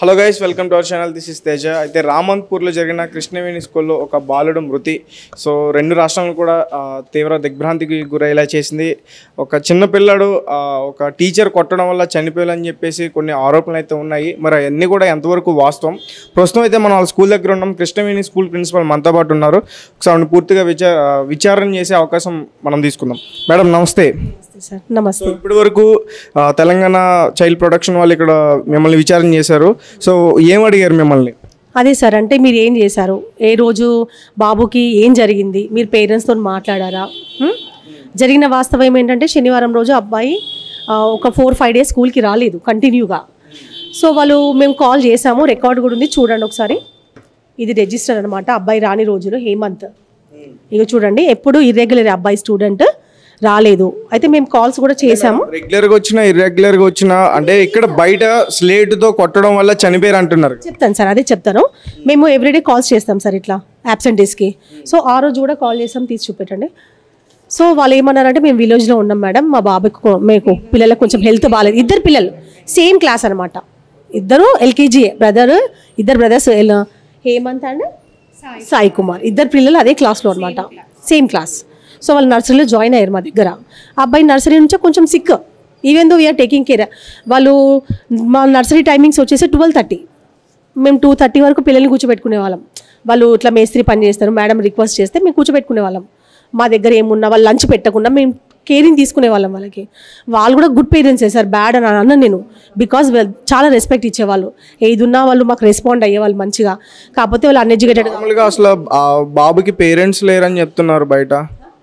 Hello guys welcome to our channel this is Teja అయితే రామంత్పూర్లో జరిగిన కృష్ణవేణి స్కూల్లో ఒక బాలుడు మృతి సో రెండు రాష్ట్రాలను కూడా ఆ, తీవ్ర దిగ్భ్రాంతికి గురయ్యేలా చేసింది ఒక చిన్న పిల్లాడు ఆ, ఒక టీచర్ కొట్టడం వల్ల చనిపోయాలని చెప్పేసి కొన్ని ఆరోపణలు అయితే ఉన్నాయి మరి అవన్నీ కూడా ఎంతవరకు వాస్తవం ప్రస్తుతం అయితే మనం వాళ్ళ స్కూల్ దగ్గర ఉన్నాం కృష్ణవేణి స్కూల్ ప్రిన్సిపల్ మనతో పాటు ఉన్నారు ఒకసారి ఆవిడని పూర్తిగా విచార విచారణ చేసే అవకాశం మనం తీసుకుందాం మేడం నమస్తే సార్ నమస్తే సో ఇప్పటి వరకు ఆ, తెలంగాణ చైల్డ్ ప్రొటెక్షన్ వాళ్ళు ఇక్కడ మిమ్మల్ని విచారణ చేశారు సో ఏం అడిగారు మిమ్మల్ని అదే సార్ అంటే మీరు ఏం చేశారు ఏ రోజు బాబుకి ఏం జరిగింది మీరు పేరెంట్స్తో మాట్లాడారా హ్మ్? జరిగిన వాస్తవం ఏంటంటే శనివారం రోజు అబ్బాయి ఆ, ఒక ఫోర్ ఫైవ్ డేస్ స్కూల్కి రాలేదు కంటిన్యూగా సో వాళ్ళు మేము కాల్ చేసాము రికార్డ్ కూడా ఉంది చూడండి ఒకసారి ఇది రిజిస్టర్ అనమాట అబ్బాయి రాని రోజులు హేమంత్ ఇక చూడండి ఎప్పుడు ఇర్రెగ్యులర్ అబ్బాయి స్టూడెంట్ రాలేదు అయితే మేము కాల్స్ కూడా చేసాము రెగ్యులర్ గా వచ్చినా ఇర్రెగ్యులర్ గా వచ్చినా అంటే ఇక్కడ బయట స్లేట్ తో కొట్టడం వల్ల చనిపోయారు అంటున్నారు చెప్తాను సార్ అదే చెప్తాను మేము ఎవ్రీడే కాల్స్ చేస్తాం సార్ ఇట్లా యాబ్సెంటీస్కి సో ఆ రోజు కూడా కాల్ చేస్తాం తీసి చూపెట్టండి సో వాళ్ళు ఏమన్నారంటే మేము విలేజ్లో ఉన్నాం మేడం మా బాబుకి కొ- మీకు పిల్లలకు కొంచెం హెల్త్ బాగాలేదు ఇద్దరు పిల్లలు సేమ్ క్లాస్ అనమాట ఇద్దరు ఎల్కేజీ బ్రదర్ ఇద్దరు బ్రదర్స్ హేమంత్ అండ్ సాయి కుమార్ ఇద్దరు పిల్లలు అదే క్లాస్లో అనమాట సేమ్ క్లాస్ సో వాళ్ళు నర్సరీలో జాయిన్ అయ్యారు మా దగ్గర ఆ అబ్బాయి నర్సరీ నుంచి కొంచెం sick even though we are taking care వాళ్ళు మా నర్సరీ టైమింగ్స్ వచ్చేసి ట్వెల్వ్ థర్టీ మేము టూ థర్టీ వరకు పిల్లల్ని కూర్చోబెట్టుకునే వాళ్ళం వాళ్ళు ఇట్లా మేస్త్రి పని చేస్తారు మేడం రిక్వెస్ట్ చేస్తే మేము కూర్చోబెట్టుకునే వాళ్ళం మా దగ్గర ఏమున్నా వాళ్ళు లంచ్ పెట్టకుండా మేము కేరింగ్ తీసుకునే వాళ్ళం వాళ్ళకి వాళ్ళు కూడా గుడ్ పేరెంట్సే సార్ బ్యాడ్ అని అన్న నేను బికాజ్ చాలా రెస్పెక్ట్ ఇచ్చేవాళ్ళు ఏదున్నా వాళ్ళు మాకు రెస్పాండ్ అయ్యేవాళ్ళు మంచిగా కాకపోతే వాళ్ళు అన్ఎడ్యుకేటెడ్ మామూలుగా అసలు ఆ బాబుకి పేరెంట్స్ లేరని చెప్తున్నారు బయట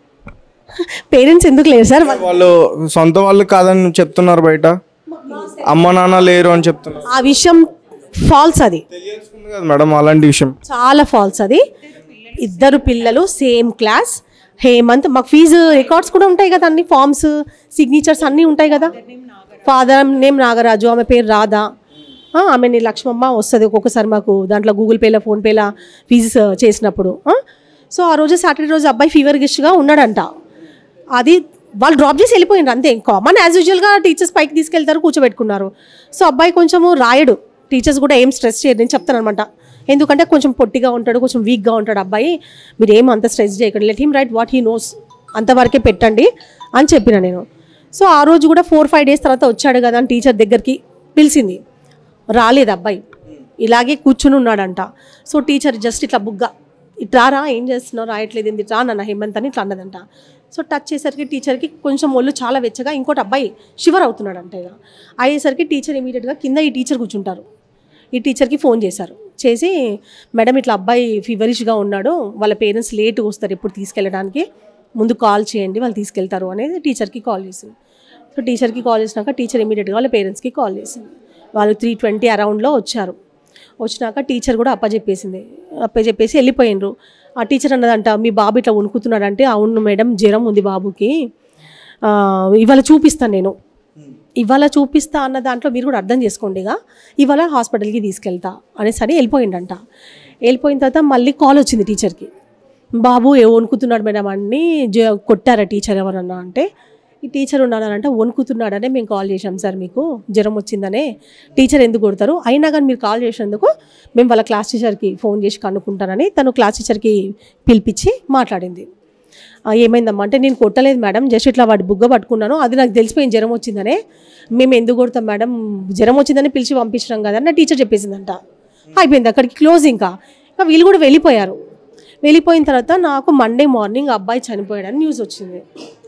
పేరెంట్స్ ఎందుకు లేరు సార్ వాళ్ళు- వాళ్ళు సొంత వాళ్ళు కాదని చెప్తున్నారు బయట అమ్మ నాన్న లేరు అని చెప్తున్నారు ఆ విషయం ఫాల్స్ అది తెలియాల్సింది కదా మేడం అలాంటి విషయం చాలా ఫాల్స్ అది ఇద్దరు పిల్లలు సేమ్ క్లాస్ హేమంత్ మాకు ఫీజు రికార్డ్స్ కూడా ఉంటాయి కదా అన్ని ఫామ్స్ సిగ్నేచర్స్ అన్నీ ఉంటాయి కదా ఫాదర్ నేమ్ నాగరాజు ఆమె పేరు రాధా ఆ, ఆమెని లక్ష్మమ్మ వస్తుంది ఒక్కొక్కసారి మాకు దాంట్లో గూగుల్ పేలో ఫోన్పేలో ఫీజు చేసినప్పుడు ఆ? సో ఆ రోజు సాటర్డే రోజు అబ్బాయి ఫీవర్ గిష్గా ఉన్నాడంట అది వాళ్ళు డ్రాప్ చేసి వెళ్ళిపోయిండ్రు అంతే కామన్ యాజ్ యూజువల్గా టీచర్స్ పైకి తీసుకెళ్తారు కూర్చోబెట్టుకున్నారు సో అబ్బాయి కొంచెము రాయడు టీచర్స్ కూడా ఏం స్ట్రెస్ చేయరు నేను చెప్తాను అనమాట ఎందుకంటే కొంచెం పొట్టిగా ఉంటాడు కొంచెం వీక్గా ఉంటాడు అబ్బాయి మీరు ఏం అంత స్ట్రెస్ చేయకండి let him write what he knows అంతవరకే పెట్టండి అని చెప్పిన నేను సో ఆ రోజు కూడా ఫోర్ ఫైవ్ డేస్ తర్వాత వచ్చాడు కదా అని టీచర్ దగ్గరికి పిలిచింది రాలేదు అబ్బాయి ఇలాగే కూర్చుని ఉన్నాడంట సో టీచర్ జస్ట్ ఇట్లా బుగ్గ ఇట్లా రా ఏం చేస్తున్నావు రాయట్లేదు ఏంది రా నన్న హేమంత్ అని ఇట్లా అన్నదంట సో టచ్ చేసరికి టీచర్కి కొంచెం ఒళ్ళు చాలా వెచ్చగా ఇంకోటి అబ్బాయి షివర్ అవుతున్నాడంట ఇక అయ్యేసరికి టీచర్ ఇమీడియట్గా కింద ఈ టీచర్ కూర్చుంటారు ఈ టీచర్కి ఫోన్ చేశారు చేసి మేడం ఇట్లా అబ్బాయి ఫీవరిష్గా ఉన్నాడు వాళ్ళ పేరెంట్స్ లేట్గా వస్తారు ఎప్పుడు తీసుకెళ్ళడానికి ముందు కాల్ చేయండి వాళ్ళు తీసుకెళ్తారు అనేది టీచర్కి కాల్ చేసింది సో టీచర్కి కాల్ చేసినాక టీచర్ ఇమీడియట్గా వాళ్ళ పేరెంట్స్కి కాల్ చేసింది వాళ్ళు త్రీ ట్వంటీ అరౌండ్లో వచ్చారు వచ్చినాక టీచర్ కూడా అప్పచెప్పేసింది అప్పచెప్పేసి వెళ్ళిపోయినరు ఆ టీచర్ అన్నదంట మీ బాబు ఇట్లా వణుకుతున్నాడంటే అవును మేడం జ్వరం ఉంది బాబుకి ఆ, ఇవాళ చూపిస్తాను నేను ఇవాళ చూపిస్తా అన్న దాంట్లో మీరు కూడా అర్థం చేసుకోండి ఇక ఇవాళ హాస్పిటల్కి తీసుకెళ్తా అనేసి అని వెళ్ళిపోయిండంట వెళ్ళిపోయిన తర్వాత మళ్ళీ కాల్ వచ్చింది టీచర్కి బాబు ఏ వణుకుతున్నాడు మేడం అని జ- కొట్టారా టీచర్ ఎవరన్నా అంటే ఈ టీచర్ ఉన్నాడంటే వణుకుతున్నాడనే మేము కాల్ చేశాం సార్ మీకు జ్వరం వచ్చిందనే టీచర్ ఎందుకు కొడతారు అయినా కానీ మీరు కాల్ చేసినందుకు మేము వాళ్ళ క్లాస్ టీచర్కి ఫోన్ చేసి కనుక్కుంటానని తను క్లాస్ టీచర్కి పిలిపించి మాట్లాడింది "ఆ, ఏమైందమ్మా అంటే నేను కొట్టలేదు మేడం జస్ట్ ఇట్లా వాడి బుగ్గ పట్టుకున్నాను అది నాకు తెలిసిపోయింది జ్వరం వచ్చిందనే మేము ఎందుకు కొడతాం మేడం జ్వరం వచ్చిందని పిలిచి పంపించినాం కదా అని నా టీచర్ చెప్పేసిందంట అయిపోయింది అక్కడికి క్లోజ్ ఇంకా ఇంకా వీళ్ళు కూడా వెళ్ళిపోయారు వెళ్ళిపోయిన తర్వాత నాకు మండే మార్నింగ్ అబ్బాయి చనిపోయాడని న్యూస్ వచ్చింది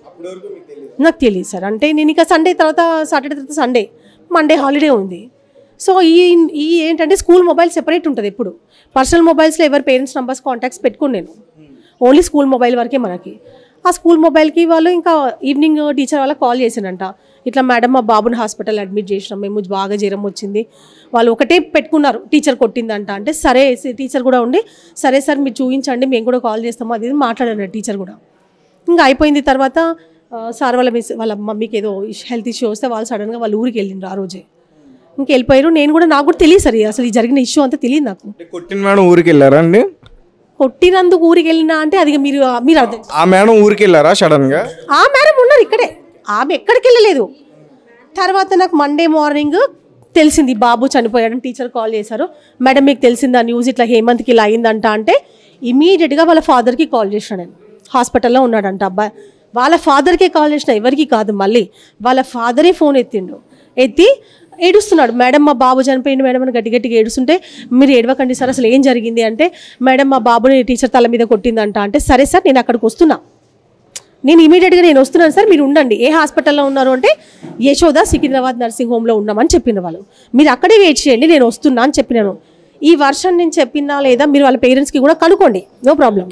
నాకు తెలియదు సార్ అంటే నేను ఇక సండే తర్వాత సాటర్డే తర్వాత సండే మండే హాలిడే ఉంది సో ఈ ఈ ఏంటంటే స్కూల్ మొబైల్ సెపరేట్ ఉంటుంది ఎప్పుడు పర్సనల్ మొబైల్స్లో ఎవరి పేరెంట్స్ నెంబర్స్ కాంటాక్ట్స్ పెట్టుకోను నేను ఓన్లీ స్కూల్ మొబైల్ వరకే మనకి ఆ స్కూల్ మొబైల్కి వాళ్ళు ఇంకా ఈవినింగ్ టీచర్ వాళ్ళకి కాల్ చేసిందంట ఇట్లా మేడం మా బాబుని హాస్పిటల్ అడ్మిట్ చేసినాం మేము బాగా జ్వరం వచ్చింది వాళ్ళు ఒకటే పెట్టుకున్నారు టీచర్ కొట్టిందంట అంటే సరే టీచర్ కూడా ఉండి సరే సార్ మీరు చూపించండి మేము కూడా కాల్ చేస్తాము అది ఇది మాట్లాడారు టీచర్ కూడా ఇంకా అయిపోయింది తర్వాత ఆ, సార్ వాళ్ళ మిస్ వాళ్ళ మమ్మీకి ఏదో హెల్త్ ఇష్యూ వస్తే వాళ్ళు సడన్గా వాళ్ళ ఊరికి వెళ్ళిండ్రు ఆ రోజే ఇంక వెళ్ళిపోయారు నేను కూడా నాకు కూడా తెలియదు సార్ అసలు ఈ జరిగిన ఇష్యూ అంతా తెలియదు నాకు అంటే కొట్టిన మేడం ఊరికి వెళ్ళారా అండి కొట్టినందుకు ఊరికి వెళ్ళినా అంటే అది ఇక మీరు మీరు అర్థం ఆ మేడం ఊరికి వెళ్ళారా సడన్ గా ఆ మేడం ఉన్నారు ఇక్కడే ఆమె ఎక్కడికి వెళ్ళలేదు తర్వాత నాకు మండే మార్నింగ్ తెలిసింది బాబు చనిపోయాడని టీచర్ కాల్ చేశారు మేడం మీకు తెలిసిందా న్యూస్ ఇట్లా హేమంత్కి ఇలా అయిందంట అంటే ఇమీడియట్గా వాళ్ళ ఫాదర్కి కాల్ చేసిన నేను హాస్పిటల్లో ఉన్నాడంట అబ్బాయి వాళ్ళ ఫాదర్కే కాల్ చేసిన ఎవరికి కాదు మళ్ళీ వాళ్ళ ఫాదరే ఫోన్ ఎత్తిండు ఎత్తి ఏడుస్తున్నాడు మేడం మా బాబు చనిపోయింది మేడం అని గట్టి గట్టిగా ఏడుస్తుంటే మీరు ఏడవకండి సార్ అసలు ఏం జరిగింది అంటే మేడం మా బాబుని టీచర్ తల మీద కొట్టిందంట అంటే సరే సార్ నేను అక్కడికి వస్తున్నా నేను ఇమీడియట్గా నేను వస్తున్నాను సార్ మీరు ఉండండి ఏ హాస్పిటల్లో ఉన్నారు అంటే యశోద సికింద్రాబాద్ నర్సింగ్ హోమ్లో ఉన్నామని చెప్పిన వాళ్ళు మీరు అక్కడే వెయిట్ చేయండి నేను వస్తున్నా అని చెప్పినాను ఈ వర్షన్ నేను చెప్పినా లేదా మీరు వాళ్ళ పేరెంట్స్కి కూడా కనుక్కోండి నో ప్రాబ్లం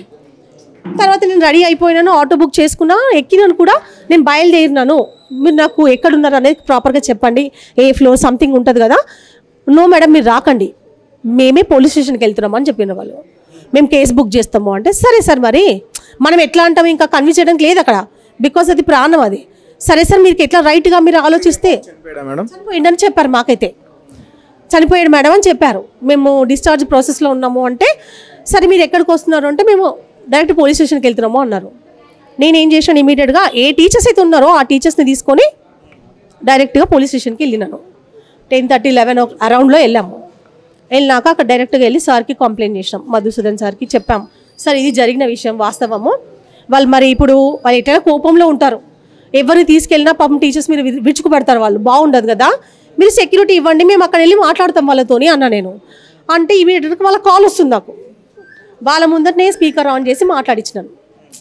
తర్వాత నేను రెడీ అయిపోయినాను ఆటో బుక్ చేసుకున్నా ఎక్కినాను కూడా నేను బయలుదేరినాను మీరు నాకు ఎక్కడున్నారు అనేది ప్రాపర్గా చెప్పండి ఏ ఫ్లోర్ సంథింగ్ ఉంటుంది కదా నో మేడం మీరు రాకండి మేమే పోలీస్ స్టేషన్కి వెళ్తున్నాం అని చెప్పిన వాళ్ళు మేము కేసు బుక్ చేస్తాము అంటే సరే సార్ మరి మనం ఎట్లా అంటాం ఇంకా కన్విన్స్ చేయడానికి లేదు అక్కడ బికాస్ అది ప్రాణం అది సరే సార్ మీకు ఎట్లా రైట్గా మీరు ఆలోచిస్తే చనిపోయాడా మేడం చనిపోయిండని చెప్పారు మాకైతే చనిపోయాడు మేడం అని చెప్పారు మేము డిశ్చార్జ్ ప్రాసెస్లో ఉన్నాము అంటే సరే మీరు ఎక్కడికి వస్తున్నారు అంటే మేము డైరెక్ట్ పోలీస్ స్టేషన్కి వెళ్తున్నాము అన్నారు నేను ఏం చేశాను ఇమీడియట్గా ఏ టీచర్స్ అయితే ఉన్నారో ఆ టీచర్స్ని తీసుకొని డైరెక్ట్గా పోలీస్ స్టేషన్కి వెళ్ళినాను టెన్ థర్టీ లెవెన్ అరౌండ్లో వెళ్ళాము వెళ్ళినాక అక్కడ డైరెక్ట్గా వెళ్ళి సార్కి కంప్లైంట్ చేసినాం మధుసూదన్ సార్కి చెప్పాం సార్ ఇది జరిగిన విషయం వాస్తవము వాళ్ళు మరి ఇప్పుడు వాళ్ళు ఎట్లా కోపంలో ఉంటారు ఎవరిని తీసుకెళ్ళినా పాపం టీచర్స్ మీరు విరు- విరుచుకు పెడతారు వాళ్ళు బాగుండదు కదా మీరు సెక్యూరిటీ ఇవ్వండి మేము అక్కడ వెళ్ళి మాట్లాడతాం వాళ్ళతోని అన్నా నేను అంటే ఇమీడియట్గా వాళ్ళ కాల్ వస్తుంది నాకు వాళ్ళ ముందరనే స్పీకర్ ఆన్ చేసి మాట్లాడించినాను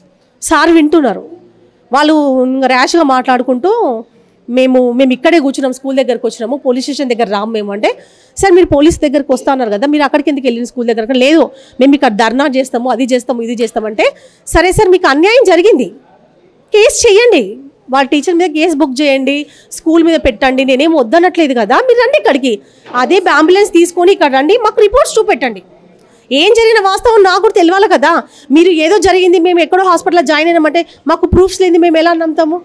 సార్ వింటున్నారు వాళ్ళు ఇంకా ర్యాష్గా మాట్లాడుకుంటూ మేము మేము ఇక్కడే కూర్చున్నాం స్కూల్ దగ్గరకు వచ్చినాము పోలీస్ స్టేషన్ దగ్గర రాము మేము అంటే సార్ మీరు పోలీస్ దగ్గరకు వస్తా అన్నారు కదా మీరు అక్కడికి ఎందుకు వెళ్ళిన స్కూల్ దగ్గరకు లేదు మేము ఇక్కడ ధర్నా చేస్తాము అది చేస్తాము ఇది చేస్తామంటే సరే సార్ మీకు అన్యాయం జరిగింది కేసు చేయండి వాళ్ళ టీచర్ మీద కేసు బుక్ చేయండి స్కూల్ మీద పెట్టండి నేనేం వద్దనట్లేదు కదా మీరు రండి ఇక్కడికి అదే అంబులెన్స్ తీసుకొని ఇక్కడ రండి మాకు రిపోర్ట్స్ చూపెట్టండి ఏం జరిగిన వాస్తవం నాకు కూడా తెలియాలి కదా మీరు ఏదో జరిగింది మేము ఎక్కడో హాస్పిటల్లో జాయిన్ అయినామంటే మాకు ప్రూఫ్స్ లేని మేము ఎలా నమ్ముతాము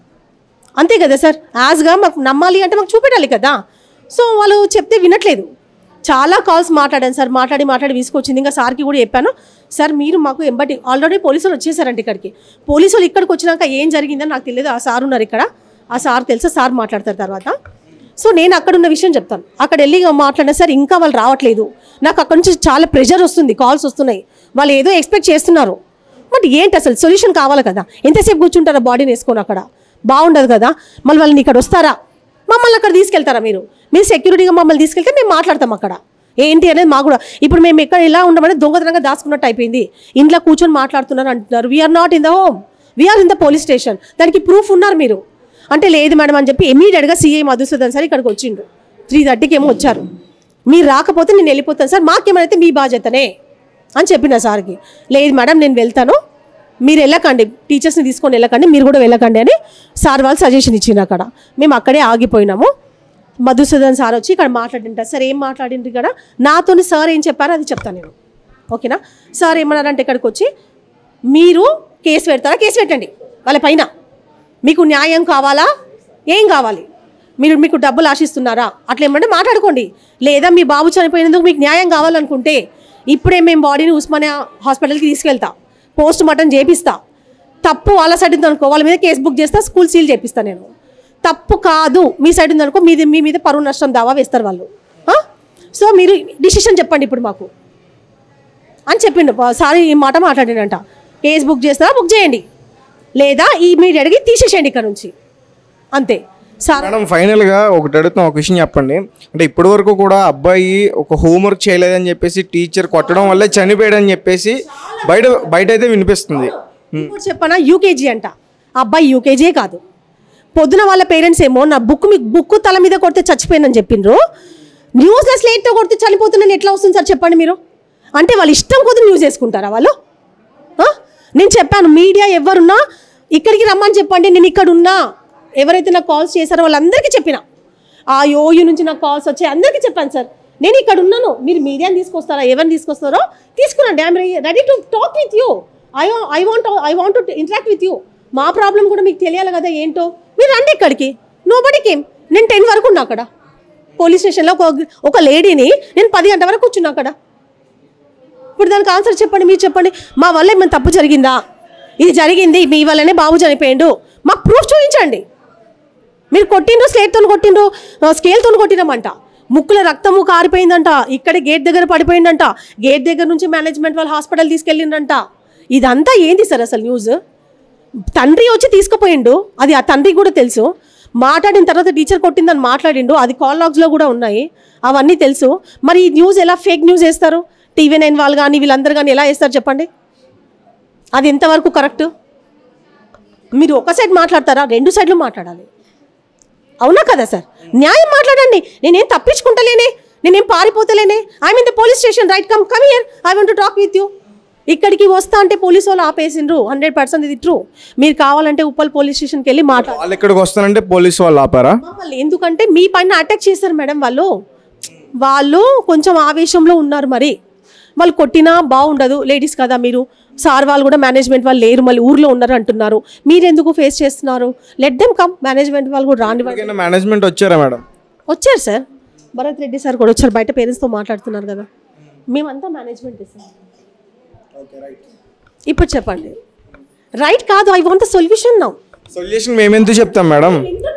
అంతే కదా సార్ యాజ్గా మాకు నమ్మాలి అంటే మాకు చూపెట్టాలి కదా సో వాళ్ళు చెప్తే వినట్లేదు చాలా కాల్స్ మాట్లాడాను సార్ మాట్లాడి మాట్లాడి విసుకొచ్చింది ఇంకా సార్కి కూడా చెప్పాను సార్ మీరు మాకు ఎంబటి ఆల్రెడీ పోలీసులు వచ్చేసారంట ఇక్కడికి పోలీసులు ఇక్కడికి వచ్చినాక ఏం జరిగిందని నాకు తెలియదు ఆ సార్ ఉన్నారు ఇక్కడ ఆ సార్ తెలుసా సార్ మాట్లాడతారు తర్వాత సో నేను అక్కడ ఉన్న విషయం చెప్తాను అక్కడ వెళ్ళి మాట్లాడినా సార్ ఇంకా వాళ్ళు రావట్లేదు నాకు అక్కడ నుంచి చాలా ప్రెషర్ వస్తుంది కాల్స్ వస్తున్నాయి వాళ్ళు ఏదో ఎక్స్పెక్ట్ చేస్తున్నారు బట్ ఏంటి అసలు సొల్యూషన్ కావాలి కదా ఎంతసేపు కూర్చుంటారా బాడీని వేసుకొని అక్కడ బాగుండదు కదా మళ్ళీ వాళ్ళని ఇక్కడ వస్తారా మమ్మల్ని అక్కడ తీసుకెళ్తారా మీరు మీరు సెక్యూరిటీగా మమ్మల్ని తీసుకెళ్తే మేము మాట్లాడతాం అక్కడ ఏంటి అనేది మాకు కూడా ఇప్పుడు మేము ఎక్కడ ఎలా ఉండమని దొంగతనంగా దాచుకున్నట్టు అయిపోయింది ఇంట్లో కూర్చొని మాట్లాడుతున్నారు అంటున్నారు we are not in the home we are in the police station దానికి ప్రూఫ్ ఉన్నారు మీరు అంటే లేదు మేడం అని చెప్పి ఇమీడియట్గా సీఐ మధుసూదన్ సార్ ఇక్కడికి వచ్చిండు త్రీ థర్టీకి ఏమో వచ్చారు మీరు రాకపోతే నేను వెళ్ళిపోతాను సార్ మాకేమైతే మీ బాధ్యతనే అని చెప్పిన సార్కి లేదు మేడం నేను వెళ్తాను మీరు వెళ్ళకండి టీచర్స్ని తీసుకొని వెళ్ళకండి మీరు కూడా వెళ్ళకండి అని సార్ వాళ్ళు సజెషన్ ఇచ్చింది అక్కడ మేము అక్కడే ఆగిపోయినాము మధుసూదన్ సార్ వచ్చి ఇక్కడ మాట్లాడింటారు సార్ ఏం మాట్లాడిండ్రు ఇక్కడ నాతోని సార్ ఏం చెప్పారో అది చెప్తాను నేను ఓకేనా సార్ ఏమన్నారంటే ఇక్కడికి వచ్చి మీరు కేసు పెడతారా కేసు పెట్టండి వాళ్ళ పైన మీకు న్యాయం కావాలా ఏం కావాలి మీరు మీకు డబ్బులు ఆశిస్తున్నారా అట్లా ఏమంటే మాట్లాడుకోండి లేదా మీ బాబు చనిపోయినందుకు మీకు న్యాయం కావాలనుకుంటే ఇప్పుడే మేము బాడీని ఉస్మానియా హాస్పిటల్కి తీసుకెళ్తా పోస్ట్ మార్టం చేపిస్తా తప్పు వాళ్ళ సైడ్ ఉంది అనుకో వాళ్ళ మీద కేసు బుక్ చేస్తా స్కూల్ సీల్ చేపిస్తా నేను తప్పు కాదు మీ సైడ్ ఉంది అనుకో మీది మీ మీద పరువు నష్టం దావా వేస్తారు వాళ్ళు ఆ? సో మీరు డిసిషన్ చెప్పండి ఇప్పుడు మాకు అని చెప్పిండు సారీ ఈ మాట మాట్లాడినంట కేసు బుక్ చేస్తారా బుక్ చేయండి లేదా ఈ మీరు అడిగి తీసేసేయండి ఇక్కడ నుంచి అంతే సార్ మేడం ఫైనల్గా ఒకటి అడుగుతాం ఒక విషయం చెప్పండి అంటే ఇప్పటి వరకు కూడా అబ్బాయి ఒక హోంవర్క్ చేయలేదని చెప్పేసి టీచర్ కొట్టడం వల్లే చనిపోయాడని చెప్పేసి బయట బయట అయితే వినిపిస్తుంది ఇంకోటి చెప్పనా యూకేజీ అంట ఆ అబ్బాయి యూకేజీ కాదు పొద్దున వాళ్ళ పేరెంట్స్ ఏమో నా బుక్ మీ బుక్ తల మీద కొడితే చచ్చిపోయిందని చెప్పిండ్రు న్యూస్లో స్లేట్తో కొడితే చనిపోతున్నాను ఎట్లా వస్తుంది సార్ చెప్పండి మీరు అంటే వాళ్ళు ఇష్టం కొద్ది న్యూస్ వేసుకుంటారా వాళ్ళు ఆ? నేను చెప్పాను మీడియా ఎవరున్నా ఇక్కడికి రమ్మని చెప్పండి నేను ఇక్కడ ఉన్నా ఎవరైతే నాకు కాల్స్ చేశారో వాళ్ళందరికీ చెప్పిన ఆ యోయు నుంచి నాకు కాల్స్ వచ్చాయి అందరికీ చెప్పాను సార్ నేను ఇక్కడ ఉన్నాను మీరు మీడియాని తీసుకొస్తారా ఎవరిని తీసుకొస్తారో తీసుకురండి I'm ready to talk with you I I want I want to interact with you మా ప్రాబ్లం కూడా మీకు తెలియాలి కదా ఏంటో మీరు రండి ఇక్కడికి నో బడీకి నేను టెన్ వరకు ఉన్నా అక్కడ పోలీస్ స్టేషన్లో ఒక ఒక లేడీని నేను పది గంటల వరకు కూర్చున్నా అక్కడ ఇప్పుడు దానికి ఆన్సర్ చెప్పండి మీరు చెప్పండి మా వల్ల ఏమైనా తప్పు జరిగిందా ఇది జరిగింది మీ వల్లనే బాబు చనిపోయిండు మాకు ప్రూఫ్ చూపించండి మీరు కొట్టిండ్రు స్లేట్తో కొట్టిండ్రు స్కేల్తో కొట్టినామంట ముక్కుల రక్తము కారిపోయిందంట ఇక్కడే గేట్ దగ్గర పడిపోయిందంట గేట్ దగ్గర నుంచి మేనేజ్మెంట్ వాళ్ళు హాస్పిటల్ తీసుకెళ్ళిందంట ఇదంతా ఏంది సార్ అసలు న్యూస్ తండ్రి వచ్చి తీసుకుపోయిండు అది ఆ తండ్రికి కూడా తెలుసు మాట్లాడిన తర్వాత టీచర్ కొట్టిందని మాట్లాడిండు అది కాల్ లాగ్స్లో కూడా ఉన్నాయి అవన్నీ తెలుసు మరి ఈ న్యూస్ ఎలా ఫేక్ న్యూస్ వేస్తారు టీవీ నైన్ వాళ్ళు కానీ వీళ్ళందరూ కానీ ఎలా వేస్తారు చెప్పండి అది ఎంతవరకు కరెక్ట్ మీరు ఒక సైడ్ మాట్లాడతారా రెండు సైడ్లు మాట్లాడాలి అవునా కదా సార్ న్యాయం మాట్లాడండి నేనేం తప్పించుకుంటలేనే నేనేం పారిపోతలేనే I mean the police station right come come here I want talk with you ఇక్కడికి వస్తా అంటే పోలీస్ వాళ్ళు ఆపేసిండ్రు హండ్రెడ్ పర్సెంట్ ఇది ట్రూ మీరు కావాలంటే ఉప్పల్ పోలీస్ స్టేషన్కి వెళ్ళి మాట్లాడాలి వాళ్ళు ఎక్కడికి వస్తానంటే పోలీసు వాళ్ళు ఆపారా మమ్మల్ని ఎందుకంటే మీ పైన అటాక్ చేస్తారు మేడం వాళ్ళు వాళ్ళు కొంచెం ఆవేశంలో ఉన్నారు మరి వాళ్ళు కొట్టినా బాగుండదు లేడీస్ కదా మీరు సార్ వాళ్ళు కూడా మేనేజ్మెంట్ వాళ్ళు లేరు మళ్ళీ ఊర్లో ఉన్నారు అంటున్నారు మీరు ఎందుకు ఫేస్ చేస్తున్నారు లెట్ దెమ్ కమ్ మేనేజ్మెంట్ వాళ్ళు కూడా రానివ్వండి ఎక్కడికైనా మేనేజ్మెంట్ వచ్చారా మేడం వచ్చారు సార్ భరత్ రెడ్డి సార్ కూడా వచ్చారు బయట పేరెంట్స్తో మాట్లాడుతున్నారు కదా మేమంతా మేనేజ్మెంట్ సార్ ఇప్పుడు చెప్పండి రైట్ కాదు I want the solution now solution మేమెందుకు చెప్తాం మేడం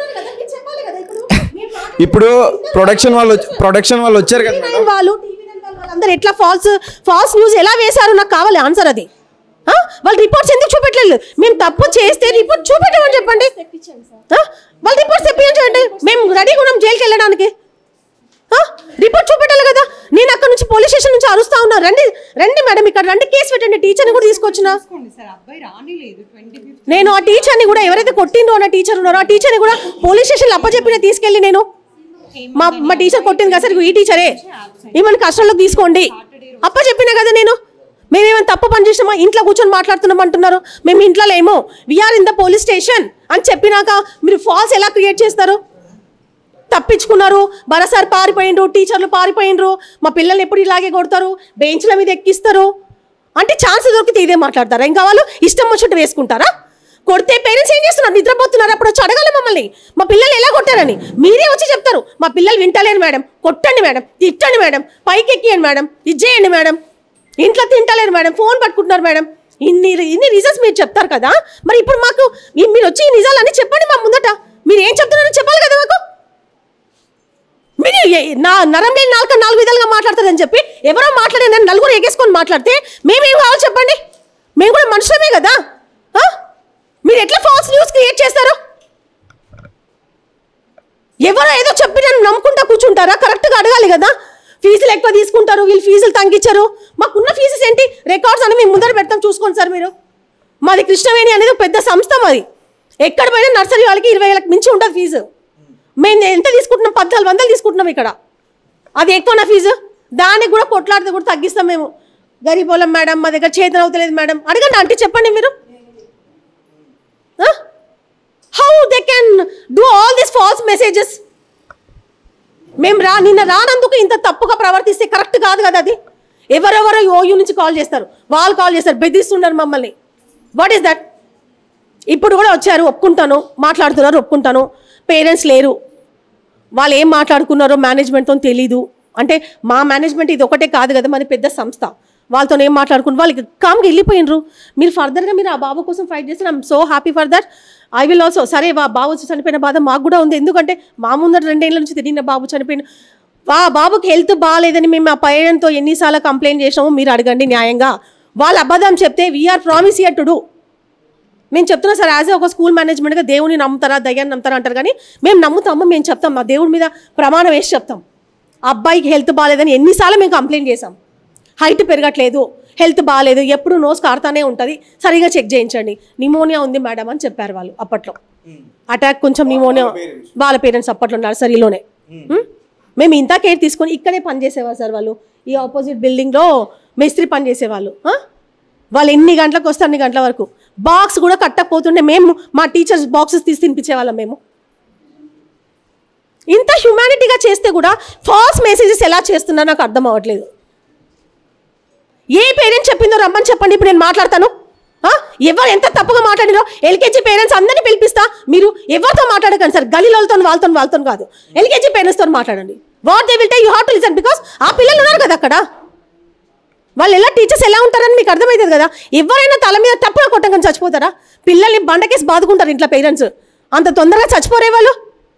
ఇప్పుడు ప్రొడక్షన్ వాళ్ళు వచ్చి- ప్రొడక్షన్ వాళ్ళు వచ్చారు కదా మేడం వాళ్ళు టీవీ నైన్ వాళ్ళు వాళ్ళందరూ ఎట్లా ఫాల్స్ ఫాల్స్ న్యూస్ ఎలా వేశారు నాకు కావాలి ఆన్సర్ అది ఆ? వాళ్ళు రిపోర్ట్స్ ఎందుకు చూపెట్టలేదు మేము తప్పు చేస్తే రిపోర్ట్ చూపెట్టమని చెప్పండి ఆ? వాళ్ళు రిపోర్ట్స్ తెప్పించండి మేము రెడీగా ఉన్నాం జైలుకి వెళ్ళడానికి ఆ? రిపోర్ట్ చూపెట్టాలి కదా నేను అక్కడ నుంచి పోలీస్ స్టేషన్ నుంచి అరుస్తా ఉన్నా రండి రండి మేడం ఇక్కడ రండి కేసు పెట్టండి టీచర్ని కూడా తీసుకొచ్చిన తీసుకోండి సార్ అబ్బాయి రానిలేదు ట్వంటీ ఫిఫ్త్ నేను ఆ టీచర్ని కూడా ఎవరైతే కొట్టిందో అన్న టీచర్ ఉన్నారో ఆ టీచర్ని కూడా పోలీస్ స్టేషన్లో అప్పచెప్పిన తీసుకెళ్ళి నేను మా మా టీచర్ కొట్టింది కదా సార్ ఇగో ఈ టీచరే ఏమైనా కష్టంలోకి తీసుకోండి అప్ప చెప్పినా కదా నేను మేమేమైనా తప్పు పని చేసినామా ఇంట్లో కూర్చొని మాట్లాడుతున్నాం అంటున్నారు మేము ఇంట్లో లేము we are in the police station అని చెప్పినాక మీరు ఫాల్స్ ఎలా క్రియేట్ చేస్తారు తప్పించుకున్నారు బరసారి పారిపోయిండ్రు టీచర్లు పారిపోయిండ్రు మా పిల్లల్ని ఎప్పుడు ఇలాగే కొడతారు బెంచ్ల మీద ఎక్కిస్తారు అంటే ఛాన్స్ దొరికితే ఇదే మాట్లాడతారా ఇంకా వాళ్ళు ఇష్టం వచ్చినట్టు వేసుకుంటారా కొడితే పేరెంట్స్ ఏం చేస్తున్నారు నిద్రపోతున్నారు అప్పుడు వచ్చి అడగాలి మమ్మల్ని మా పిల్లలు ఎలా కొట్టారని మీరే వచ్చి చెప్తారు మా పిల్లలు వింటలేరు మేడం కొట్టండి మేడం తిట్టండి మేడం పైకి ఎక్కియండి మేడం ఇది చేయండి మేడం ఇంట్లో తింటలేరు మేడం ఫోన్ పట్టుకుంటున్నారు మేడం ఇన్ని ఇన్ని రీజన్స్ మీరు చెప్తారు కదా మరి ఇప్పుడు మాకు ఈ- మీరు వచ్చి ఈ నిజాలన్నీ చెప్పండి మా ముందట మీరు ఏం చెప్తున్నారో చెప్పాలి కదా మాకు మీరు ఏ- నా నరం లేని నాలుగు నాలుగు విధాలుగా మాట్లాడతారని చెప్పి ఎవరో మాట్లాడిన నలుగురు ఎగేసుకొని మాట్లాడితే మేమేం కావాలి చెప్పండి మేము కూడా మనుషులమే కదా ఆ? మీరు ఎట్లా ఫాల్స్ న్యూస్ క్రియేట్ చేస్తారు ఎవరో ఏదో చెప్పి నన్ను నమ్ముకుంటా కూర్చుంటారా కరెక్ట్గా అడగాలి కదా ఫీజులు ఎక్కువ తీసుకుంటారు వీళ్ళు ఫీజులు తగ్గించారు మాకున్న ఫీజెస్ ఏంటి రికార్డ్స్ అని మేము ముందర పెడతాం చూసుకోండి సార్ మీరు మాది కృష్ణవేణి అనేది ఒక పెద్ద సంస్థ మాది ఎక్కడ పోయినా నర్సరీ వాళ్ళకి ఇరవై వేలకు మించి ఉంటుంది ఫీజు మేము ఎంత తీసుకుంటున్నాం పద్నాలుగు వందలు తీసుకుంటున్నాం ఇక్కడ అది ఎక్కువ ఫీజు దానికి కూడా కొట్లాడితే కూడా తగ్గిస్తాం మేము గరీబోళం మేడం మా దగ్గర చేతులు అవుతలేదు మేడం అడగండి అంటే చెప్పండి మీరు how they can do all this false messages మేము రా నిన్న రానందుకు ఇంత తప్పుగా ప్రవర్తిస్తే కరెక్ట్ కాదు కదా అది ఎవరెవరో ఓయూ నుంచి కాల్ చేస్తారు వాళ్ళు కాల్ చేస్తారు బెదిరిస్తున్నారు మమ్మల్ని వాట్ ఈస్ దట్ ఇప్పుడు కూడా వచ్చారు ఒప్పుకుంటాను మాట్లాడుతున్నారు ఒప్పుకుంటాను పేరెంట్స్ లేరు వాళ్ళు ఏం మాట్లాడుకున్నారో మేనేజ్మెంట్తో తెలీదు అంటే మా మేనేజ్మెంట్ ఇది ఒకటే కాదు కదా మరి పెద్ద సంస్థ వాళ్ళతో ఏం మాట్లాడుకుని వాళ్ళకి కామ్గా వెళ్ళిపోయినరు మీరు ఫర్దర్గా మీరు ఆ బాబు కోసం ఫైట్ చేస్తే I'm so happy for that I will also సరే వా బాబు చనిపోయిన బాధ మాకు కూడా ఉంది ఎందుకంటే మా ముందర రెండేళ్ల నుంచి తిరిగిన బాబు చనిపోయిన వా బాబుకి హెల్త్ బాగాలేదని మేము ఆ పేరెంట్తో ఎన్నిసార్లు కంప్లైంట్ చేసినామో మీరు అడగండి న్యాయంగా వాళ్ళ అబద్ధం చెప్తే we are promise here to do మేము చెప్తున్నా సార్ యాజ్ ఒక స్కూల్ మేనేజ్మెంట్గా దేవుని నమ్ముతారా దయ్యాన్ని నమ్ముతారా అంటారు కానీ మేము నమ్ముతాము మేము చెప్తాం మా దేవుడి మీద ప్రమాణం వేసి చెప్తాం ఆ అబ్బాయికి హెల్త్ బాగాలేదని ఎన్నిసార్లు మేము కంప్లైంట్ చేసాం హైట్ పెరగట్లేదు హెల్త్ బాగాలేదు ఎప్పుడు నోస్ కారుతానే ఉంటుంది సరిగా చెక్ చేయించండి నిమోనియా ఉంది మేడం అని చెప్పారు వాళ్ళు అప్పట్లో అటాక్ కొంచెం నిమోనియా వాళ్ళ పేరెంట్స్ అప్పట్లో నర్సరీలోనే ఉం? మేము ఇంత కేర్ తీసుకొని ఇక్కడే పని చేసేవారు సార్ వాళ్ళు ఈ ఆపోజిట్ బిల్డింగ్లో మేస్త్రి పని చేసేవాళ్ళు ఆ? వాళ్ళు ఎన్ని గంటలకు వస్తే అన్ని గంటల వరకు బాక్స్ కూడా కట్టకపోతుండే మేము మా టీచర్స్ బాక్సెస్ తీసి తినిపించేవాళ్ళం మేము ఇంత హ్యుమానిటీగా చేస్తే కూడా ఫాల్స్ మెసేజెస్ ఎలా చేస్తున్నా నాకు అర్థం అవ్వట్లేదు ఏ పేరెంట్ చెప్పిందో రమ్మని చెప్పండి ఇప్పుడు నేను మాట్లాడతాను ఆ? ఎవరు ఎంత తప్పుగా మాట్లాడినో ఎల్కేజీ పేరెంట్స్ అందరినీ పిలిపిస్తా మీరు ఎవరితో మాట్లాడకండి సార్ గలీలతో వాళ్ళతో వాళ్ళతో కాదు ఎల్కేజీ పేరెంట్స్తో మాట్లాడండి what they will tie you have to listen because ఆ పిల్లలు ఉన్నారు కదా అక్కడ వాళ్ళు ఎలా టీచర్స్ ఎలా ఉంటారని మీకు అర్థమవుతుంది కదా ఎవరైనా తల మీద తప్పుగా కొట్టగానే చచ్చిపోతారా పిల్లల్ని బండకేసి బాదుకుంటారు ఇంట్లో పేరెంట్స్ అంత తొందరగా చచ్చిపోరే వాళ్ళు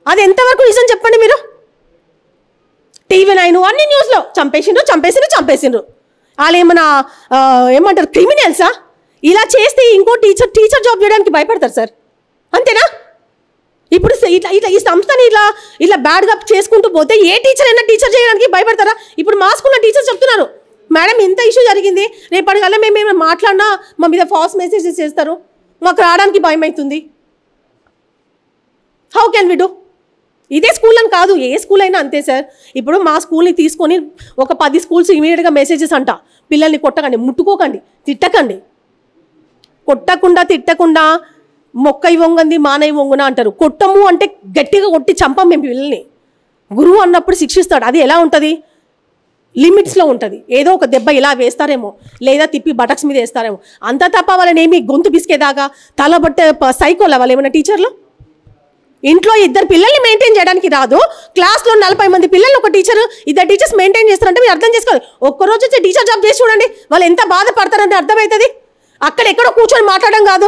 అది ఎంతవరకు నిజం చెప్పండి మీరు టీవీ నైన్ అన్ని న్యూస్లో చంపేసిండ్రు చంపేసిండ్రు చంపేసిండ్రు వాళ్ళు ఏమన్నా ఆ, ఏమంటారు క్రిమినల్సా ఇలా చేస్తే ఇంకో టీచర్ టీచర్ జాబ్ చేయడానికి భయపడతారు సార్ అంతేనా ఇప్పుడు స- ఇట్లా ఇట్లా ఈ సంస్థని ఇట్లా ఇట్లా బ్యాడ్గా చేసుకుంటూ పోతే ఏ టీచర్ అయినా టీచర్ చేయడానికి భయపడతారా ఇప్పుడు మా స్కూల్లో టీచర్ చెప్తున్నారు మేడం ఇంత ఇష్యూ జరిగింది రేపటి కల్లా మేము ఏమైనా మాట్లాడినా మా మీద ఫాల్స్ మెసేజెస్ చేస్తారు మాకు రావడానికి భయం అవుతుంది హౌ కెన్ వి డూ ఇదే స్కూల్ అని కాదు ఏ స్కూల్ అయినా అంతే సార్ ఇప్పుడు మా స్కూల్ని తీసుకొని ఒక పది స్కూల్స్ ఇమీడియట్గా మెసేజెస్ అంట పిల్లల్ని కొట్టకండి ముట్టుకోకండి తిట్టకండి కొట్టకుండా తిట్టకుండా మొక్కై వంగంది మానై వంగున అంటారు కొట్టము అంటే గట్టిగా కొట్టి చంపం మేము పిల్లల్ని గురువు అన్నప్పుడు శిక్షిస్తాడు అది ఎలా ఉంటుంది లిమిట్స్లో ఉంటుంది ఏదో ఒక దెబ్బ ఇలా వేస్తారేమో లేదా తిప్పి బటక్స్ మీద వేస్తారేమో అంత తప్ప వాళ్ళని ఏమి గొంతు పిసికేదాకా తల బట్టే సైకోలా వాళ్ళు ఏమైనా టీచర్లు ఇంట్లో ఇద్దరు పిల్లల్ని మెయింటైన్ చేయడానికి రాదు క్లాస్లో నలభై మంది పిల్లలు ఒక టీచర్ ఇద్దరు టీచర్స్ మెయింటైన్ చేస్తారంటే మీరు అర్థం చేసుకోవాలి ఒక్కరోజు వచ్చి టీచర్ జాబ్ చేసి చూడండి వాళ్ళు ఎంత బాధపడతారంటే అర్థమవుతుంది అక్కడ ఎక్కడో కూర్చొని మాట్లాడడం కాదు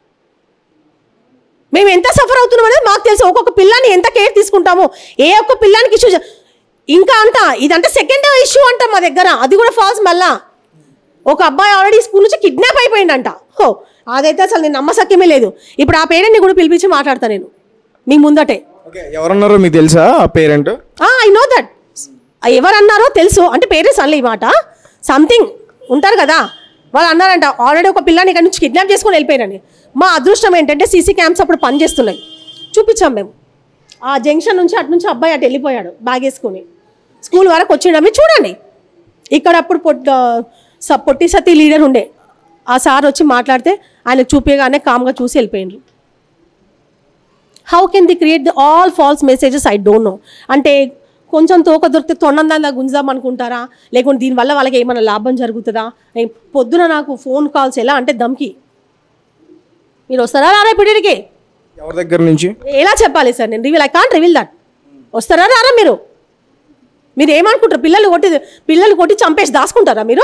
మేము ఎంత సఫర్ అవుతున్నాం అనేది మాకు తెలుసు ఒక్కొక్క పిల్లాన్ని ఎంత కేర్ తీసుకుంటామో ఏ ఒక్క పిల్లానికి ఇష్యూ ఇంకా అంట ఇదంటే సెకండ్ ఇష్యూ అంట మా దగ్గర అది కూడా ఫాల్స్ మళ్ళా ఒక అబ్బాయి ఆల్రెడీ స్కూల్ నుంచి కిడ్నాప్ అయిపోయిందంట హో అదైతే అసలు నేను నమ్మసక్యమే లేదు ఇప్పుడు ఆ పేరెంట్ని కూడా పిలిపించి మాట్లాడతా నేను మీ ముందటే ఓకే ఎవరున్నారో మీకు తెలుసా ఆ పేరెంట్ ఐ నో దట్ ఎవరు అన్నారో తెలుసు అంటే పేరెంట్స్ అనలే ఈ మాట సంథింగ్ ఉంటారు కదా వాళ్ళు అన్నారంట ఆల్రెడీ ఒక పిల్లని ఇక్కడ నుంచి కిడ్నాప్ చేసుకొని వెళ్ళిపోయారని మా అదృష్టం ఏంటంటే సీసీ క్యామ్స్ అప్పుడు పనిచేస్తున్నాయి చూపించాం మేము ఆ జంక్షన్ నుంచి అటు నుంచి అబ్బాయి అటు వెళ్ళిపోయాడు బ్యాగ్ వేసుకొని స్కూల్ వరకు వచ్చిండు మీరు చూడండి ఇక్కడ అప్పుడు పొట్ స- పొట్టి సతీ లీడర్ ఉండే ఆ సార్ వచ్చి మాట్లాడితే ఆయన చూపించగానే కామ్గా చూసి వెళ్ళిపోయిండ్రు how can the create the all false messages I don't know అంటే కొంచెం తోక దొరికితే తొండందా గుంజాం అనుకుంటారా లేకుంటే దీనివల్ల వాళ్ళకి ఏమైనా లాభం జరుగుతుందా నేను పొద్దున నాకు ఫోన్ కాల్స్ ఎలా అంటే దమ్కి మీరు వస్తారా రారా పిడికి ఎవరి దగ్గర నుంచి ఎలా చెప్పాలి సార్ నేను reveal I can't reveal that వస్తారా రారా మీరు మీరు ఏమనుకుంటారు పిల్లలు కొట్టి పిల్లలు కొట్టి చంపేసి దాచుకుంటారా మీరు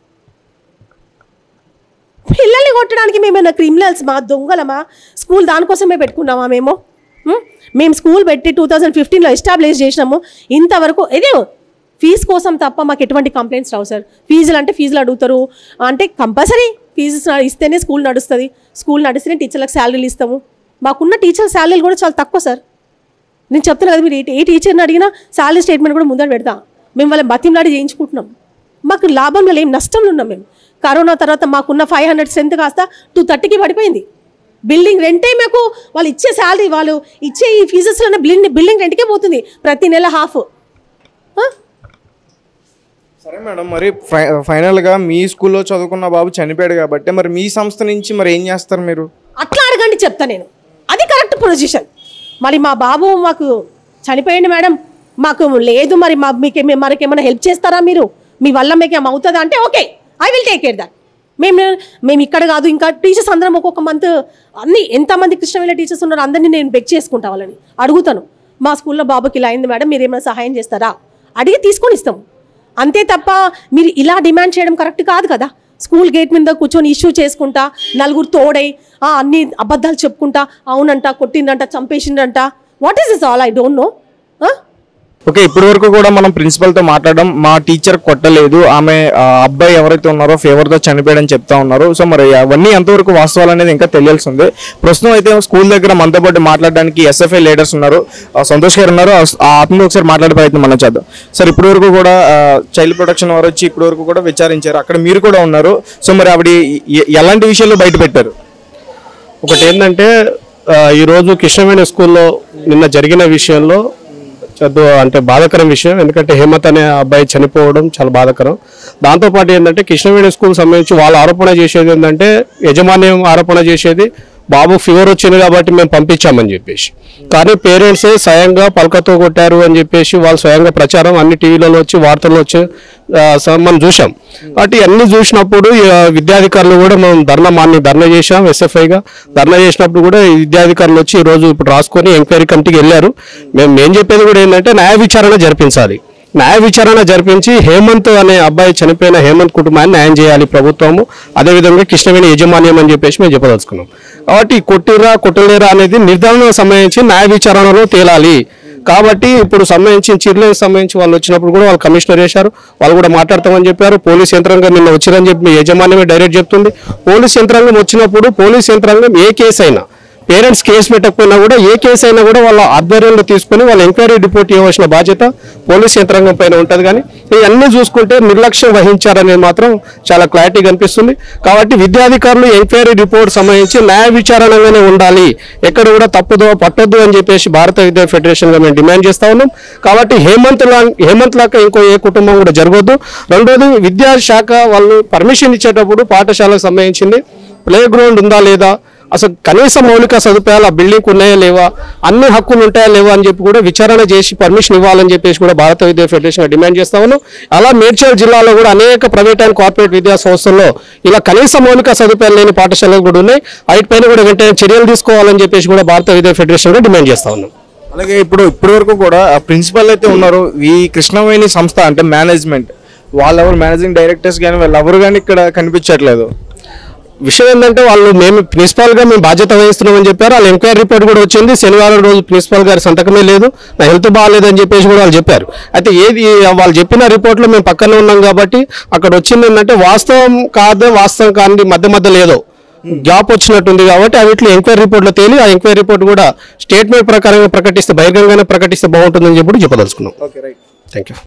పిల్లల్ని కొట్టడానికి మేమేమైనా క్రిమినల్స్ మా దొంగలమా స్కూల్ దానికోసమే పెట్టుకున్నామా మేము హ్మ్? మేము స్కూల్ పెట్టి టూ థౌజండ్ ఫిఫ్టీన్లో ఎస్టాబ్లిష్ చేసినాము ఇంతవరకు ఇదే ఫీజు కోసం తప్ప మాకు ఎటువంటి కంప్లైంట్స్ రావు సార్ ఫీజులు అంటే ఫీజులు అడుగుతారు అంటే కంపల్సరీ ఫీజు ఇస్తేనే స్కూల్ నడుస్తుంది స్కూల్ నడిస్తేనే టీచర్లకు శాలరీలు ఇస్తాము మాకున్న టీచర్ శాలరీలు కూడా చాలా తక్కువ సార్ నేను చెప్తున్నా కదా మీరు ఏ- ఏ టీచర్ని అడిగినా శాలరీ స్టేట్మెంట్ కూడా ముందర పెడతా మేము వాళ్ళ బతిమలాడి చేయించుకుంటున్నాం మాకు లాభంలో లేం నష్టంలో ఉన్నాం మేము కరోనా తర్వాత మాకున్న ఫైవ్ హండ్రెడ్ స్ట్రెంత్ కాస్త టూ థర్టీకి పడిపోయింది బిల్డింగ్ రెంటే మాకు వాళ్ళు ఇచ్చే శాలరీ వాళ్ళు ఇచ్చే ఈ ఫీజెస్లోనే బిల్డింగ్ బిల్డింగ్ రెంట్కే పోతుంది ప్రతి నెల హాఫ్ సరే మేడం మరి ఫై ఫైనల్గా మీ స్కూల్లో చదువుకున్న బాబు చనిపోయాడు కాబట్టి మరి మీ సంస్థ నుంచి మరి ఏం చేస్తారు మీరు అట్లా అడగండి చెప్తా నేను అది కరెక్ట్ పొజిషన్ మరి మా బాబు మాకు చనిపోయింది మేడం మాకు లేదు మరి మా మీకు మనకి ఏమైనా హెల్ప్ చేస్తారా మీరు మీ వల్ల మీకు ఏమైనా అవుతుందా అంటే okay I will take care that మేము మేము ఇక్కడ కాదు ఇంకా టీచర్స్ అందరం ఒక్కొక్క మంత్ అన్ని ఎంతమంది కృష్ణవేళ టీచర్స్ ఉన్నారో అందరినీ నేను బెక్ చేసుకుంటా వాళ్ళని అడుగుతాను మా స్కూల్లో బాబుకి ఇలా అయింది మేడం మీరు ఏమైనా సహాయం చేస్తారా అడిగి తీసుకొని ఇస్తాము అంతే తప్ప మీరు ఇలా డిమాండ్ చేయడం కరెక్ట్ కాదు కదా స్కూల్ గేట్ మీద కూర్చొని ఇష్యూ చేసుకుంటా నలుగురు తోడై ఆ, అన్ని అబద్ధాలు చెప్పుకుంటా అవునంట కొట్టిందంట చంపేసిందంట what is is all I don't know okay ఇప్పటి వరకు కూడా మనం ప్రిన్సిపల్ తో మాట్లాడడం మా టీచర్ కొట్టలేదు ఆమె ఆ, అబ్బాయి ఎవరైతే ఉన్నారో ఫేవర్ తో చనిపోయాడని చెప్తా ఉన్నారు సో మరి అవన్నీ ఎంతవరకు వాస్తవాలు అనేది ఇంకా తెలియాల్సి ఉంది ప్రస్తుతం అయితే స్కూల్ దగ్గర మనతో పాటు మాట్లాడడానికి ఎస్ఎఫ్ఐ లీడర్స్ ఉన్నారు ఆ, సంతోష్ గారు ఉన్నారు ఆ- ఆ ఆత్మతో ఒకసారి మాట్లాడే ప్రయత్నం మనం చేద్దాం సార్ ఇప్పటి వరకు కూడా చైల్డ్ ప్రొటెక్షన్ వారు వచ్చి ఇప్పటి వరకు కూడా విచారించారు అక్కడ మీరు కూడా ఉన్నారు సో మరి ఆవిడ ఎ- ఎలాంటి విషయాలు బయట పెట్టారు ఒకటి ఏంటంటే ఆ, ఈరోజు కృష్ణవేణి స్కూల్లో నిన్న జరిగిన విషయంలో చదువు అంటే బాధాకరం విషయం ఎందుకంటే హేమత్ అనే అబ్బాయి చనిపోవడం చాలా బాధాకరం దాంతోపాటు ఏంటంటే కృష్ణవేణి స్కూల్ సంబంధించి వాళ్ళు ఆరోపణ చేసేది ఏంటంటే యజమాన్యం ఆరోపణ చేసేది బాబు ఫీవర్ వచ్చింది కాబట్టి మేము పంపించామని చెప్పేసి కానీ పేరెంట్స్ స్వయంగా పలకతో కొట్టారు అని చెప్పేసి వాళ్ళు స్వయంగా ప్రచారం అన్ని టీవీలలో వచ్చి వార్తల్లో వచ్చి ఆ, స- మనం చూసాం కాబట్టి అన్ని చూసినప్పుడు ఈ, ఆ, విద్యాధికారులు కూడా మనం ధర్నా మాన్ని ధర్నా చేశాం ఎస్ఎఫ్ఐగా ధర్నా చేసినప్పుడు కూడా ఈ విద్యాధికారులు వచ్చి ఈ రోజు ఇప్పుడు రాసుకొని ఎంక్వైరీ కమిటీకి వెళ్ళారు మేము ఏం చెప్పేది కూడా ఏంటంటే న్యాయ విచారణ జరిపించాలి న్యాయ విచారణ జరిపించి హేమంత్ అనే అబ్బాయి చనిపోయిన హేమంత్ కుటుంబాన్ని న్యాయం చేయాలి ప్రభుత్వము అదేవిధంగా కృష్ణవేణి యాజమాన్యం అని చెప్పేసి మేము చెప్పదలుచుకున్నాం కాబట్టి కొట్టిరా కొట్టలేరా అనేది నిర్ధారణ సంబంధించి న్యాయ విచారణలో తేలాలి కాబట్టి ఇప్పుడు సంబంధించి చిర్లేకి సంబంధించి వాళ్ళు వచ్చినప్పుడు కూడా వాళ్ళు కమిషనర్ చేశారు వాళ్ళు కూడా మాట్లాడతామని చెప్పారు పోలీస్ యంత్రాంగం నిన్న వచ్చిరని చెప్పి మీ యజమాన్యమే డైరెక్ట్ చెప్తుంది పోలీస్ యంత్రాంగం వచ్చినప్పుడు పోలీస్ యంత్రాంగం ఏ కేసు అయినా పేరెంట్స్ కేసు పెట్టకపోయినా కూడా ఏ కేసు అయినా కూడా వాళ్ళ ఆధ్వర్యంలో తీసుకొని వాళ్ళ ఎంక్వైరీ రిపోర్ట్ ఇవ్వాల్సిన బాధ్యత పోలీస్ యంత్రాంగం పైన ఉంటుంది కానీ ఇవన్నీ చూసుకుంటే నిర్లక్ష్యం వహించారనేది మాత్రం చాలా క్లారిటీ కనిపిస్తుంది కాబట్టి విద్యాధికారులు ఎంక్వైరీ రిపోర్ట్ సంబంధించి న్యాయ విచారణగానే ఉండాలి ఎక్కడ కూడా తప్పుదో పట్టొద్దు అని చెప్పేసి భారత విద్యా ఫెడరేషన్ గా మేము డిమాండ్ చేస్తా ఉన్నాం కాబట్టి హేమంత్ లా హేమంత్ లాగా ఇంకో ఏ కుటుంబం కూడా జరగొద్దు రెండోది విద్యాశాఖ వాళ్ళు పర్మిషన్ ఇచ్చేటప్పుడు పాఠశాలకు సంబంధించింది ప్లే గ్రౌండ్ ఉందా లేదా అసలు కనీస మౌలిక సదుపాయాలు ఆ బిల్డింగ్ ఉన్నాయా లేవా అన్ని హక్కులు ఉంటాయా లేవా అని చెప్పి కూడా విచారణ చేసి పర్మిషన్ ఇవ్వాలని చెప్పేసి కూడా భారత విద్యా ఫెడరేషన్ డిమాండ్ చేస్తా ఉన్నాం అలా మేడ్చల్ జిల్లాలో కూడా అనేక ప్రైవేట్ అండ్ కార్పొరేట్ విద్యా సంస్థల్లో ఇలా కనీస మౌలిక సదుపాయాలు లేని పాఠశాలలు కూడా ఉన్నాయి వాటిపైన కూడా వెంటనే చర్యలు తీసుకోవాలని చెప్పేసి కూడా భారత విద్యా ఫెడరేషన్ కూడా డిమాండ్ చేస్తా ఉన్నాం అలాగే ఇప్పుడు ఇప్పటి వరకు కూడా ప్రిన్సిపల్ అయితే ఉన్నారు ఈ కృష్ణవేణి సంస్థ అంటే మేనేజ్మెంట్ వాళ్ళెవరు మేనేజింగ్ డైరెక్టర్స్ కానీ వాళ్ళు ఎవరు కానీ ఇక్కడ కనిపించట్లేదు విషయం ఏంటంటే వాళ్ళు మేము ప్రిన్సిపాల్ గా మేము బాధ్యత వహిస్తున్నామని చెప్పారు వాళ్ళ ఎంక్వైరీ రిపోర్ట్ కూడా వచ్చింది శనివారం రోజు ప్రిన్సిపాల్ గారి సంతకమే లేదు నా హెల్త్ బాగాలేదని చెప్పేసి కూడా వాళ్ళు చెప్పారు అయితే ఏది వాళ్ళు చెప్పిన రిపోర్ట్ లో మేము పక్కనే ఉన్నాం కాబట్టి అక్కడ వచ్చింది ఏంటంటే వాస్తవం కాదే వాస్తవం కాని మధ్య మధ్య లేదో గ్యాప్ వచ్చినట్టుంది కాబట్టి అవిట్లో ఎంక్వైరీ రిపోర్ట్లో తేలి ఆ ఎంక్వైరీ రిపోర్ట్ కూడా స్టేట్మెంట్ ప్రకారంగా ప్రకటిస్తే బహిరంగంగానే ప్రకటిస్తే బాగుంటుందని చెప్పి చెప్పదలుచుకున్నాం ఓకే రైట్ థ్యాంక్ యూ